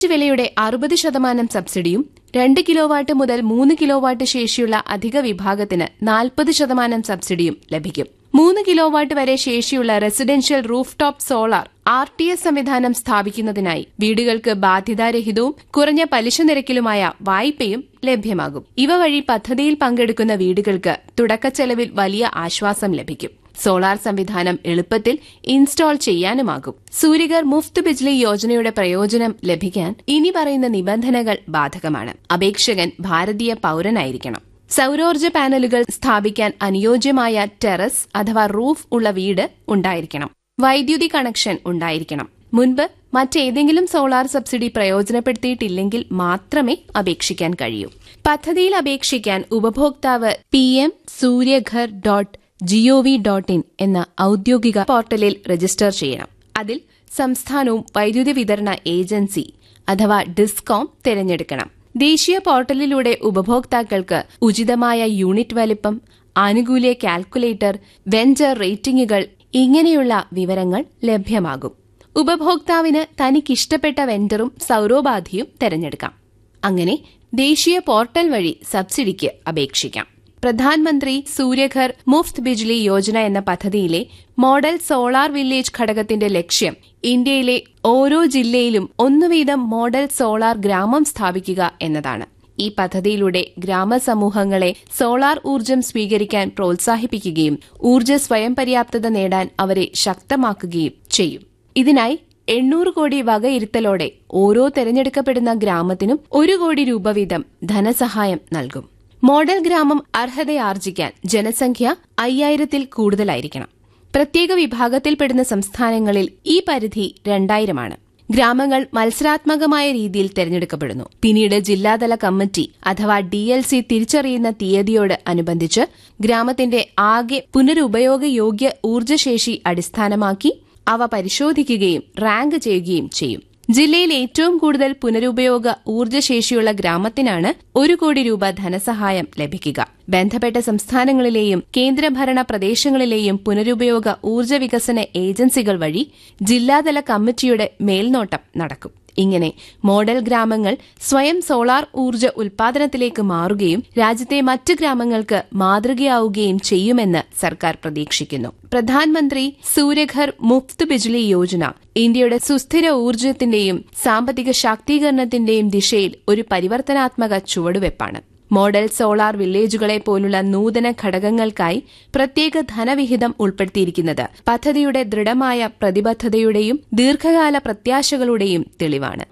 വിലയുടെ അറുപത് ശതമാനം സബ്സിഡിയും രണ്ട് കിലോവാട്ട് മുതൽ മൂന്ന് കിലോവാട്ട് ശേഷിയുള്ള അധിക വിഭാഗത്തിന് നാൽപ്പത് ശതമാനം സബ്സിഡിയും ലഭിക്കും മൂന്ന് കിലോവാട്ട് വരെ ശേഷിയുള്ള residential roof top solar R T S സംവിധാനം സ്ഥാപിക്കുന്നതിനായി വീടുകൾക്ക് ബാധ്യതാരഹിതവും കുറഞ്ഞ പലിശ നിരക്കിലുമായ വായ്പയും ലഭ്യമാകും ഇവ വഴി പദ്ധതിയിൽ പങ്കെടുക്കുന്ന വീടുകൾക്ക് തുടക്കച്ചെലവിൽ വലിയ ആശ്വാസം ലഭിക്കും സോളാർ സംവിധാനം എളുപ്പത്തിൽ ഇൻസ്റ്റാൾ ചെയ്യാനുമാകും സൂര്യഗർ മുഫ്ത് ബിജ്ലി യോജനയുടെ പ്രയോജനം ലഭിക്കാൻ ഇനി പറയുന്ന നിബന്ധനകൾ ബാധകമാണ് അപേക്ഷകൻ ഭാരതീയ പൌരനായിരിക്കണം സൌരോർജ്ജ പാനലുകൾ സ്ഥാപിക്കാൻ അനുയോജ്യമായ ടെറസ് അഥവാ റൂഫ് ഉള്ള വീട് ഉണ്ടായിരിക്കണം വൈദ്യുതി കണക്ഷൻ ഉണ്ടായിരിക്കണം മുൻപ് മറ്റേതെങ്കിലും സോളാർ സബ്സിഡി പ്രയോജനപ്പെടുത്തിയിട്ടില്ലെങ്കിൽ മാത്രമേ അപേക്ഷിക്കാൻ കഴിയൂ പദ്ധതിയിൽ അപേക്ഷിക്കാൻ ഉപഭോക്താവ് P M Suryaghar dot G O V dot in എന്ന ഔദ്യോഗിക പോർട്ടലിൽ രജിസ്റ്റർ ചെയ്യണം അതിൽ സംസ്ഥാനവും വൈദ്യുതി വിതരണ ഏജൻസി അഥവാ ഡിസ്കോം തിരഞ്ഞെടുക്കണം ദേശീയ പോർട്ടലിലൂടെ ഉപഭോക്താക്കൾക്ക് ഉചിതമായ യൂണിറ്റ് വലിപ്പം ആനുകൂല്യ കാൽക്കുലേറ്റർ വെഞ്ചർ റേറ്റിംഗുകൾ ഇങ്ങനെയുള്ള വിവരങ്ങൾ ലഭ്യമാകും ഉപഭോക്താവിന് തനിക്കിഷ്ടപ്പെട്ട വെണ്ടറും സൌരോപാധിയും തിരഞ്ഞെടുക്കാം അങ്ങനെ ദേശീയ പോർട്ടൽ വഴി സബ്സിഡിക്ക് അപേക്ഷിക്കാം പ്രധാനമന്ത്രി സൂര്യഘർ മുഫ്ത് ബിജ്ലി യോജന എന്ന പദ്ധതിയിലെ മോഡൽ സോളാർ വില്ലേജ് ഘടകത്തിന്റെ ലക്ഷ്യം ഇന്ത്യയിലെ ഓരോ ജില്ലയിലും ഒന്നുവീതം മോഡൽ സോളാർ ഗ്രാമം സ്ഥാപിക്കുക എന്നതാണ് ഈ പദ്ധതിയിലൂടെ ഗ്രാമസമൂഹങ്ങളെ സോളാർ ഊർജ്ജം സ്വീകരിക്കാൻ പ്രോത്സാഹിപ്പിക്കുകയും ഊർജ്ജ സ്വയം പര്യാപ്തത നേടാൻ അവരെ ശക്തമാക്കുകയും ചെയ്യും ഇതിനായി എണ്ണൂറ് കോടി വകയിരുത്തലോടെ ഓരോ തെരഞ്ഞെടുക്കപ്പെടുന്ന ഗ്രാമത്തിനും ഒരു കോടി രൂപ വീതം ധനസഹായം നൽകും മോഡൽ ഗ്രാമം അർഹതയാർജിക്കാൻ ജനസംഖ്യ അയ്യായിരത്തിൽ കൂടുതലായിരിക്കണം പ്രത്യേക വിഭാഗത്തിൽപ്പെടുന്ന സംസ്ഥാനങ്ങളിൽ ഈ പരിധി രണ്ടായിരമാണ് ഗ്രാമങ്ങൾ മത്സരാത്മകമായ രീതിയിൽ തെരഞ്ഞെടുക്കപ്പെടുന്നു പിന്നീട് ജില്ലാതല കമ്മിറ്റി അഥവാ ഡി എൽ സി തിരിച്ചറിയുന്ന തീയതിയോട് അനുബന്ധിച്ച് ഗ്രാമത്തിന്റെ ആകെ പുനരുപയോഗയോഗ്യ ഊർജ്ജശേഷി അടിസ്ഥാനമാക്കി അവ പരിശോധിക്കുകയും റാങ്ക് ചെയ്യുകയും ചെയ്യും ജില്ലയിൽ ഏറ്റവും കൂടുതൽ പുനരുപയോഗ ഊർജ്ജശേഷിയുള്ള ഗ്രാമത്തിനാണ് ഒരു കോടി രൂപ ധനസഹായം ലഭിക്കുക ബന്ധപ്പെട്ട സംസ്ഥാനങ്ങളിലെയും കേന്ദ്രഭരണ പ്രദേശങ്ങളിലെയും പുനരുപയോഗ ഊർജ്ജ വികസന ഏജൻസികൾ വഴി ജില്ലാതല കമ്മിറ്റിയുടെ മേൽനോട്ടം നടക്കും ഇങ്ങനെ മോഡൽ ഗ്രാമങ്ങൾ സ്വയം സോളാർ ഊർജ്ജ ഉൽപാദനത്തിലേക്ക് മാറുകയും രാജ്യത്തെ മറ്റ് ഗ്രാമങ്ങൾക്ക് മാതൃകയാവുകയും ചെയ്യുമെന്ന് സർക്കാർ പ്രതീക്ഷിക്കുന്നു പ്രധാനമന്ത്രി സൂര്യഘർ മുഫ്ത് ബിജ്ലി യോജന ഇന്ത്യയുടെ സുസ്ഥിര ഊർജ്ജത്തിന്റെയും സാമ്പത്തിക ശാക്തീകരണത്തിന്റെയും ദിശയിൽ ഒരു പരിവർത്തനാത്മക ചുവടുവെപ്പാണ് മോഡൽ സോളാർ വില്ലേജുകളെ പോലുള്ള നൂതന ഘടകങ്ങൾക്കായി പ്രത്യേക ധനവിഹിതം ഉൾപ്പെടുത്തിയിരിക്കുന്നത് പദ്ധതിയുടെ ദൃഢമായ പ്രതിബദ്ധതയുടെയും ദീർഘകാല പ്രത്യാശകളുടെയും തെളിവാണ്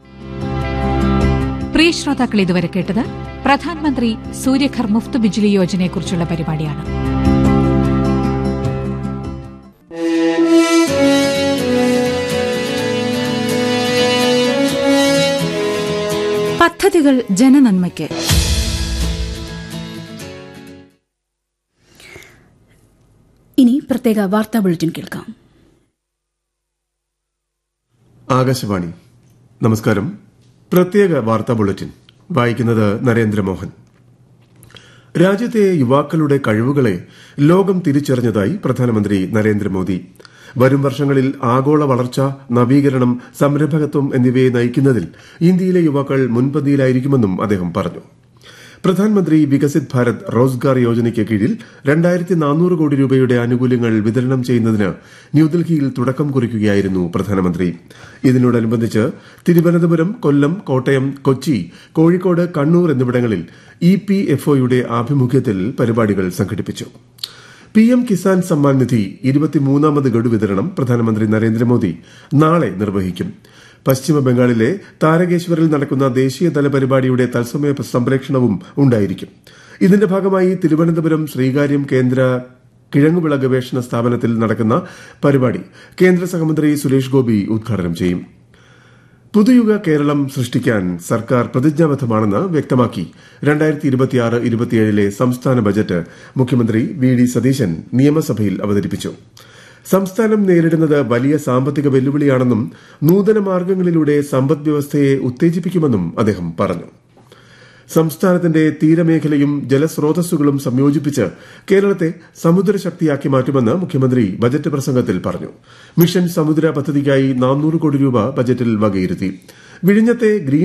പ്രിയ ശ്രോതാക്കൾ ഇതുവരെ കേട്ടത് പ്രധാനമന്ത്രി സൂര്യഘർ മുഫ്ത് ബിജ്ലി യോജനയെക്കുറിച്ചുള്ള പരിപാടിയാണ് പദ്ധതികൾ ജനനന്മയ്ക്ക് ഇനി പ്രത്യേക വാർത്താ ബുള്ളറ്റിൻ കേൾക്കാം ആകാശവാണി നമസ്കാരം പ്രത്യേക വാർത്താ ബുള്ളറ്റിൻ വായിക്കുന്നത് നരേന്ദ്രമോഹൻ രാജ്യത്തെ യുവാക്കളുടെ കഴിവുകളെ ലോകം തിരിച്ചറിഞ്ഞതായി പ്രധാനമന്ത്രി നരേന്ദ്രമോദി വരും വർഷങ്ങളിൽ ആഗോള വളർച്ച നവീകരണം സംരംഭകത്വം എന്നിവയെ നയിക്കുന്നതിൽ ഇന്ത്യയിലെ യുവാക്കൾ മുൻപന്തിയിലായിരിക്കുമെന്നും അദ്ദേഹം പറഞ്ഞു പ്രധാനമന്ത്രി വികസിത് ഭാരത് റോസ്ഗാർ യോജനയ്ക്ക് കീഴിൽ രണ്ടായിരത്തി നാനൂറ് കോടി രൂപയുടെ ആനുകൂല്യങ്ങൾ വിതരണം ചെയ്യുന്നതിന് ന്യൂഡൽഹിയിൽ തുടക്കം കുറിക്കുകയായിരുന്നു പ്രധാനമന്ത്രി ഇതിനോടനുബന്ധിച്ച് തിരുവനന്തപുരം കൊല്ലം കോട്ടയം കൊച്ചി കോഴിക്കോട് കണ്ണൂർ എന്നിവിടങ്ങളിൽ ഇ പി എഫ് ഒയുടെ ആഭിമുഖ്യത്തിൽ പരിപാടികൾ സംഘടിപ്പിച്ചു പി എം കിസാൻ സമ്മാൻ നിധി ഇരുപത്തിമൂന്നാമത് ഗഡു വിതരണം പ്രധാനമന്ത്രി നരേന്ദ്രമോദി നാളെ നിർവഹിക്കും പശ്ചിമ ബംഗാളിലെ താരകേശ്വറിൽ നടക്കുന്ന ദേശീയതല പരിപാടിയുടെ തത്സമയ സംപ്രേഷണവും ഉണ്ടായിരിക്കും ഇതിന്റെ ഭാഗമായി തിരുവനന്തപുരം ശ്രീകാര്യം കേന്ദ്ര കിഴങ്ങുവിള ഗവേഷണ സ്ഥാപനത്തിൽ നടക്കുന്ന പരിപാടി കേന്ദ്ര സഹമന്ത്രി സുരേഷ് ഗോപി ഉദ്ഘാടനം ചെയ്യും പുതുയുഗ കേരളം സൃഷ്ടിക്കാൻ സർക്കാർ പ്രതിജ്ഞാബദ്ധമാണെന്ന് വ്യക്തമാക്കി രണ്ടായിരത്തി ഇരുപത്തിയാറ് ഇരുപത്തിയേഴിലെ സംസ്ഥാന ബജറ്റ് മുഖ്യമന്ത്രി വി ഡി സതീശൻ നിയമസഭയിൽ അവതരിപ്പിച്ചു സംസ്ഥാനം നേരിടുന്നത് വലിയ സാമ്പത്തിക വെല്ലുവിളിയാണെന്നും നൂതന മാർഗങ്ങളിലൂടെ സമ്പദ് വ്യവസ്ഥയെ ഉത്തേജിപ്പിക്കുമെന്നും അദ്ദേഹം പറഞ്ഞു സംസ്ഥാനത്തിന്റെ തീരമേഖലയും ജലസ്രോതസ്സുകളും സംയോജിപ്പിച്ച് കേരളത്തെ സമുദ്രശക്തിയാക്കി മാറ്റുമെന്ന് മുഖ്യമന്ത്രി ബജറ്റ് പ്രസംഗത്തിൽ പറഞ്ഞു മിഷൻ സമുദ്ര പദ്ധതിക്കായി നാനൂറ് കോടി രൂപ ബജറ്റിൽ വകയിരുത്തി വിഴിഞ്ഞത്തെ ഗ്രീൻ